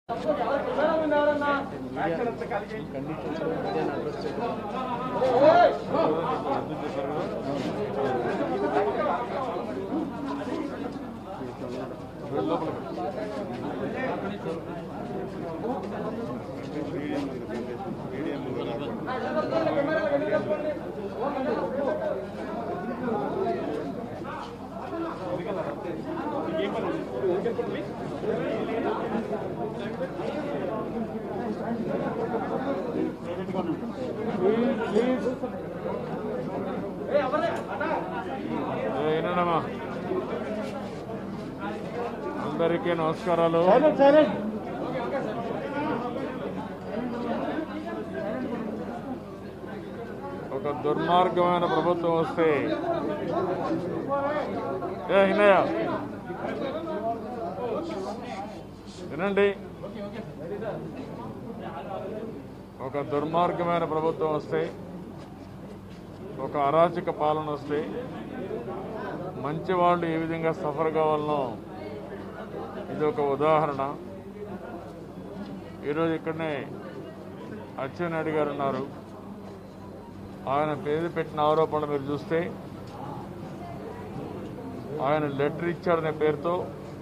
ఏనమ్మా అందరికీ నమస్కారాలు ఒక దుర్మార్గమైన ప్రభుత్వం వస్తే ఏ వినయ వినండి ఒక దుర్మార్గమైన ప్రభుత్వం వస్తే ఒక అరాచక పాలన వస్తే మంచి వాళ్ళు ఏ విధంగా సఫర్ కావాలనో ఇది ఒక ఉదాహరణ ఈరోజు ఇక్కడనే అచ్చెన్నాయుడు గారు ఉన్నారు ఆయన పేరు పెట్టిన ఆరోపణలు మీరు చూస్తే ఆయన లెటర్ ఇచ్చాడనే పేరుతో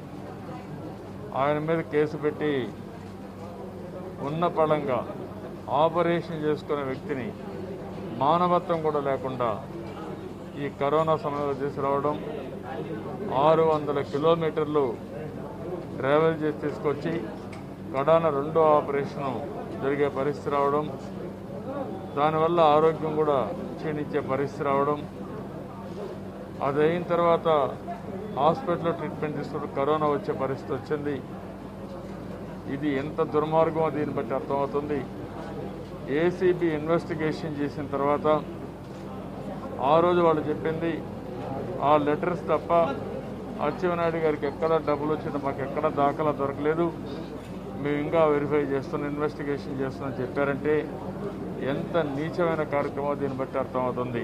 ఆయన మీద కేసు పెట్టి ఉన్న పళంగా ఆపరేషన్ చేసుకునే వ్యక్తిని మానవత్వం కూడా లేకుండా ఈ కరోనా సమయంలో తీసుకురావడం ఆరు వందల కిలోమీటర్లు ట్రావెల్ చేసి తీసుకొచ్చి కడాన రెండో ఆపరేషను జరిగే పరిస్థితి రావడం దానివల్ల ఆరోగ్యం కూడా క్షీణించే పరిస్థితి రావడం అది అయిన తర్వాత హాస్పిటల్లో ట్రీట్మెంట్ తీసుకుంటూ కరోనా వచ్చే పరిస్థితి వచ్చింది ఇది ఎంత దుర్మార్గమో దీన్ని బట్టి అర్థమవుతుంది ఏసీబీ ఇన్వెస్టిగేషన్ చేసిన తర్వాత ఆ రోజు వాళ్ళు చెప్పింది ఆ లెటర్స్ తప్ప అచ్చెన్నాయుడు గారికి ఎక్కడ డబ్బులు వచ్చినా మాకు ఎక్కడ దాఖలా దొరకలేదు మేము ఇంకా వెరిఫై చేస్తున్నాం ఇన్వెస్టిగేషన్ చేస్తున్నాం చెప్పారంటే ఎంత నీచమైన కార్యక్రమం దీన్ని బట్టి అర్థమవుతుంది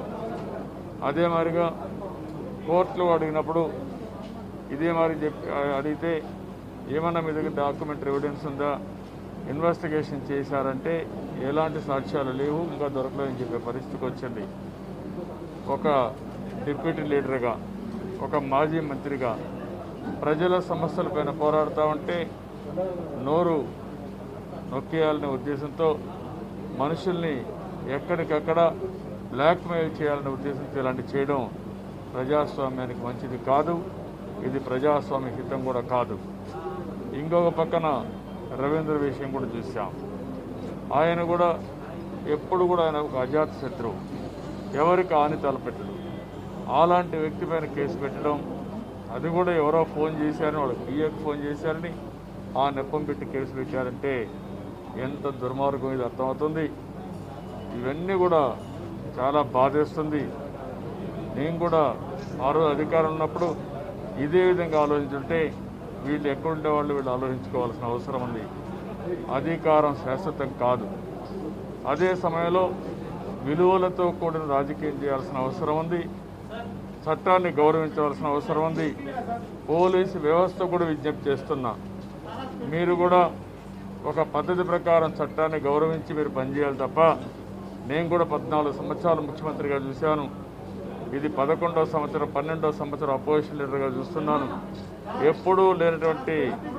అదే మాదిరిగా కోర్టులో అడిగినప్పుడు ఇదే మరి చెప్పి అడిగితే ఏమన్నా మీ దగ్గర డాక్యుమెంటరీ ఎవిడెన్స్ ఉందా ఇన్వెస్టిగేషన్ చేశారంటే ఎలాంటి సాక్ష్యాలు లేవు ఇంకా దొరకలేదని చెప్పే పరిస్థితికి వచ్చింది ఒక డిప్యూటీ లీడర్గా ఒక మాజీ మంత్రిగా ప్రజల సమస్యలపైన పోరాడుతూ ఉంటే నోరు నొక్కేయాలనే ఉద్దేశంతో మనుషుల్ని ఎక్కడికక్కడ బ్లాక్మెయిల్ చేయాలనే ఉద్దేశంతో ఇలాంటి చేయడం ప్రజాస్వామ్యానికి మంచిది కాదు ఇది ప్రజాస్వామ్య హితం కూడా కాదు ఇంకొక పక్కన రవీంద్ర విషయం కూడా చూసాం ఆయన కూడా ఎప్పుడు కూడా ఆయన ఒక అజాత శత్రువు ఎవరికి హాని తలపెట్టడు అలాంటి వ్యక్తి పైన కేసు పెట్టడం అది కూడా ఎవరో ఫోన్ చేశారని వాళ్ళ పిఏకి ఫోన్ చేశారని ఆ నెప్పం పెట్టి కేసు పెట్టారంటే ఎంత దుర్మార్గం ఇది అర్థమవుతుంది ఇవన్నీ కూడా చాలా బాధేస్తుంది నేను కూడా ఆ రోజు అధికారం ఉన్నప్పుడు ఇదే విధంగా ఆలోచించుంటే వీళ్ళు ఎక్కడుండే వాళ్ళు వీళ్ళు ఆలోచించుకోవాల్సిన అవసరం ఉంది అధికారం శాశ్వతం కాదు అదే సమయంలో విలువలతో కూడిన రాజకీయం చేయాల్సిన అవసరం ఉంది చట్టాన్ని గౌరవించవలసిన అవసరం ఉంది పోలీసు వ్యవస్థ కూడా విజ్ఞప్తి చేస్తున్నా మీరు కూడా ఒక పద్ధతి ప్రకారం చట్టాన్ని గౌరవించి మీరు పనిచేయాలి తప్ప నేను కూడా పద్నాలుగు సంవత్సరాలు ముఖ్యమంత్రిగా చూశాను ఇది పదకొండవ సంవత్సరం పన్నెండవ సంవత్సరం అపోజిషన్ లీడర్గా చూస్తున్నాను ఎప్పుడూ లేనటువంటి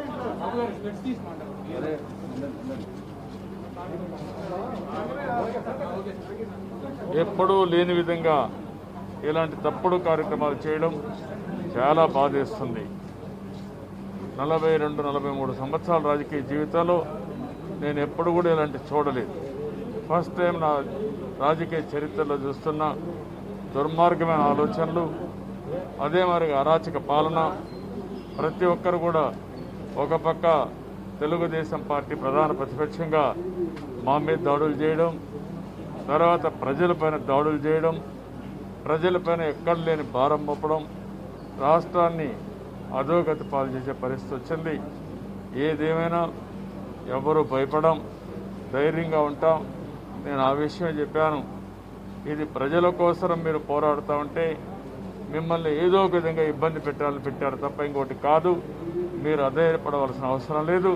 ఎప్పుడూ లేని విధంగా ఇలాంటి తప్పుడు కార్యక్రమాలు చేయడం చాలా బాధేస్తుంది నలభై రెండు నలభై మూడు సంవత్సరాల రాజకీయ జీవితంలో నేను ఎప్పుడు కూడా ఇలాంటి చూడలేదు ఫస్ట్ టైం నా రాజకీయ చరిత్రలో చూస్తున్న దుర్మార్గమైన ఆలోచనలు అదే మరి అరాచక పాలన ప్రతి ఒక్కరు కూడా ఒక పక్క తెలుగుదేశం పార్టీ ప్రధాన ప్రతిపక్షంగా మా మీద దాడులు చేయడం తర్వాత ప్రజలపైన దాడులు చేయడం ప్రజలపైన ఎక్కడ లేని భారం మోపడం రాష్ట్రాన్ని అధోగతి పాలు చేసే పరిస్థితి వచ్చింది ఏదేమైనా ఎవరు భయపడం ధైర్యంగా ఉంటాం నేను ఆ విషయం చెప్పాను ఇది ప్రజల కోసం మీరు పోరాడుతూ ఉంటే మిమ్మల్ని ఏదో ఒక విధంగా ఇబ్బంది పెట్టాలని పెట్టారు తప్ప ఇంకోటి కాదు మీరు అధైర్యపడవలసిన అవసరం లేదు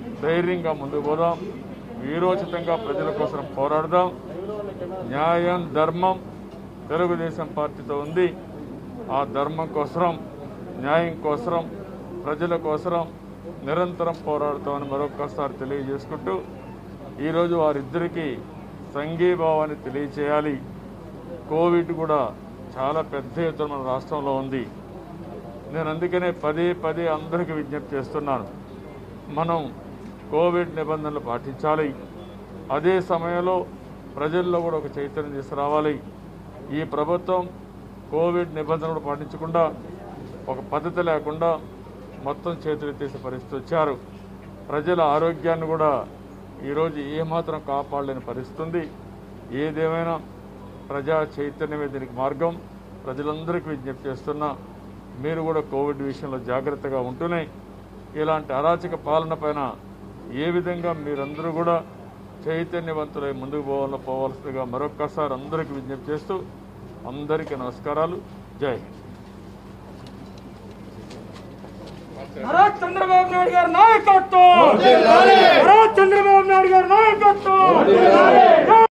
ధైర్యంగా ముందుకు పోదాం వీరోచితంగా ప్రజల కోసం పోరాడదాం న్యాయం ధర్మం తెలుగుదేశం పార్టీతో ఉంది ఆ ధర్మం కోసం న్యాయం కోసం ప్రజల కోసం నిరంతరం పోరాడుతామని మరొక్కసారి తెలియజేసుకుంటూ ఈరోజు వారిద్దరికీ సంఘీభావాన్ని తెలియచేయాలి కోవిడ్ కూడా చాలా పెద్ద ఎత్తున మన రాష్ట్రంలో ఉంది నేను అందుకనే పదే పదే అందరికీ విజ్ఞప్తి చేస్తున్నాను మనం కోవిడ్ నిబంధనలు పాటించాలి అదే సమయంలో ప్రజల్లో కూడా ఒక చైతన్యం తీసుకురావాలి ఈ ప్రభుత్వం కోవిడ్ నిబంధనలు పాటించకుండా ఒక పద్ధతి లేకుండా మొత్తం చేతులు ఎత్తేసే పరిస్థితి వచ్చారు ప్రజల ఆరోగ్యాన్ని కూడా ఈరోజు ఏమాత్రం కాపాడలేని పరిస్థితి ఉంది ఏదేమైనా ప్రజా చైతన్యమే దీనికి మార్గం ప్రజలందరికీ విజ్ఞప్తి చేస్తున్నా మీరు కూడా కోవిడ్ విషయంలో జాగ్రత్తగా ఉంటూనే ఇలాంటి అరాచక పాలన పైన ఏ విధంగా మీరందరూ కూడా చైతన్యవంతులై ముందుకు పోవాలో పోవాల్సిందిగా మరొక్కసారి అందరికీ విజ్ఞప్తి చేస్తూ అందరికీ నమస్కారాలు జై హింద్ నారా చంద్రబాబు నాయుడు గారి నాయకత్వం నారా చంద్రబాబు నాయుడు గారి నాయకత్వం జై